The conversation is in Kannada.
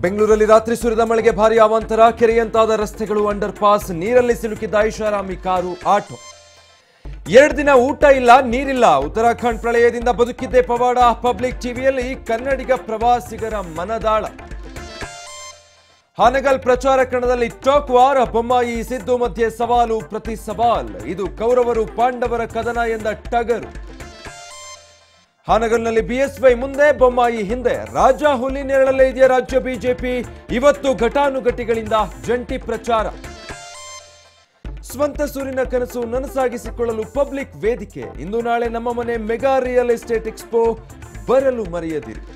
ಬೆಂಗಳೂರಲ್ಲಿ ರಾತ್ರಿ ಸುರಿದ ಮಳೆಗೆ ಭಾರಿ ಅವಾಂತರ ಕೆರೆಯಂತಾದ ರಸ್ತೆಗಳು ಅಂಡರ್ ಪಾಸ್ ನೀರಲ್ಲಿ ಸಿಲುಕಿದ್ದ ಐಷಾರಾಮಿ ಕಾರು ಆಟೋ ಎರಡು ದಿನ ಊಟ ಇಲ್ಲ ನೀರಿಲ್ಲ ಉತ್ತರಾಖಂಡ್ ಪ್ರಳಯದಿಂದ ಬದುಕಿದ್ದೆ ಪವಾಡ ಪಬ್ಲಿಕ್ ಟಿವಿಯಲ್ಲಿ ಕನ್ನಡಿಗ ಪ್ರವಾಸಿಗರ ಮನದಾಳ ಹಾನಗಲ್ ಪ್ರಚಾರ ಕಣದಲ್ಲಿ ಟಾಕ್ ವಾರ್ ಬೊಮ್ಮಾಯಿ ಸಿದ್ದು ಮಧ್ಯೆ ಸವಾಲು ಪ್ರತಿ ಸವಾಲ್ ಇದು ಕೌರವರು ಪಾಂಡವರ ಕದನ ಎಂದ ಟಗರು ಹಾನಗಲ್ನಲ್ಲಿ ಬಿಎಸ್ವೈ ಮುಂದೆ ಬೊಮ್ಮಾಯಿ ಹಿಂದೆ ರಾಜ ಹುಲಿ ನೆರಳಲ್ಲೇ ಇದೆಯಾ ರಾಜ್ಯ ಬಿಜೆಪಿ ಇವತ್ತು ಘಟಾನುಘಟಿಗಳಿಂದ ಜಂಟಿ ಪ್ರಚಾರ ಸ್ವಂತ ಸೂರಿನ ಕನಸು ನನಸಾಗಿಸಿಕೊಳ್ಳಲು ಪಬ್ಲಿಕ್ ವೇದಿಕೆ ಇಂದು ನಾಳೆ ನಮ್ಮ ಮನೆ ಮೆಗಾ ರಿಯಲ್ ಎಸ್ಟೇಟ್ ಎಕ್ಸ್ಪೋ ಬರಲು ಮರೆಯದಿರಿ